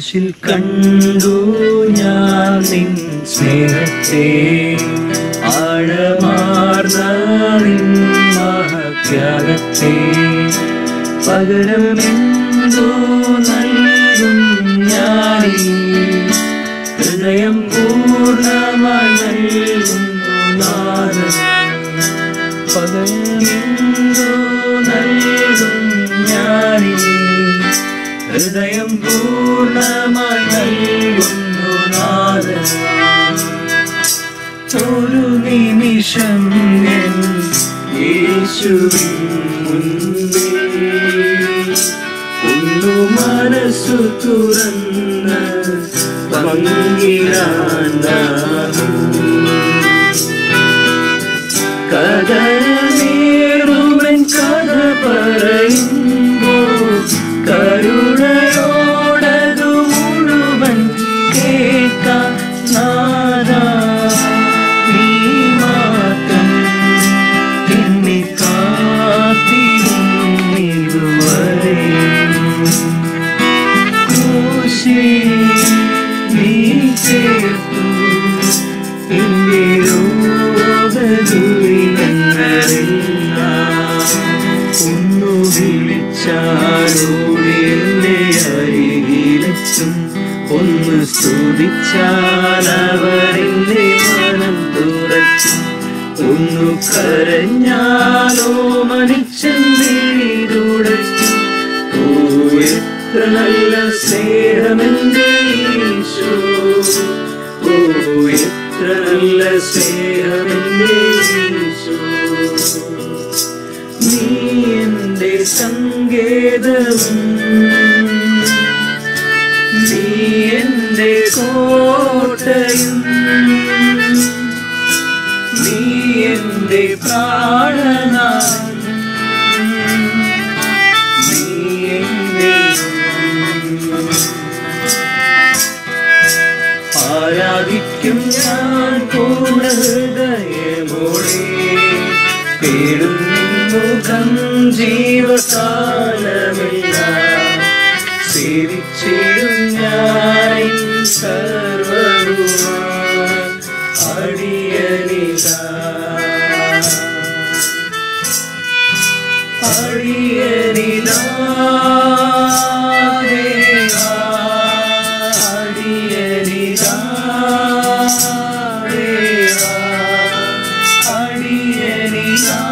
ക്രൂശിൽ കണ്ടു ഞാൻ നിൻ സ്നേഹത്തെ ആഴമാർന്ന നിൻ മഹത്യാഗത്തെ പകരം എന്തോ നൽകും ഞാനീ ഹൃദയം പൂർണ്ണമായി നൽകുന്നു നാദം പകരമെന്തോ നൽകും ഞാനീ ഹൃദയം പൂർണ്ണമായി നൽകുന്നു നാദം ഒരു നിമിഷം ഞാൻ യേശുവിൻ മുൻപിൽ ഒന്നു മനസ്സു തുറന്ന് പങ്കിടാൻ കഥമേറുവൻ കഥ പറയുമ്പോൾ കരുണയോടതു മുഴുവൻ കേൾക്കാൻ നാദാ നീ മാത്രം എന്നെ കാത്തിരുന്നിതുവരെ ക്രൂശിൽ നീ ചേർത്തു എന്റെ രോഗദുരിതങ്ങളെല്ലാം ഒന്നു വിളിച്ചാലോടി എന്റെ അരികിലെത്തും ഒന്ന് സ്തുതിച്ചാൽ അവരെന്റെ മനം തുറക്കും ഒന്നു കരഞ്ഞാലോ മനുഷ്യൻ വീടുടയ്ക്കും ഓ എത്ര നല്ല സ്നേഹമെന്റെ ഈശോ ഓ എത്ര നല്ല സ്നേഹമെന്റെ ഈശോ നീ എന്റെ സങ്കേതവും നീ എന്റെ കോട്ടയും നീ എന്റെ പ്രാണനാഥൻ നീ എന്റെ ആരാധിക്കും ഞാൻ പൂർണ്ണ ഹൃദയമോടെ തേടും മുഖം ജീവകാലമില്ല സേവിച്ചിടും ഞാൻ സർവരുമാ അടിയനിതാ അടിയനിതാ ദേവാ, അടിയനിതാ ദേവാ, അടിയനിതാ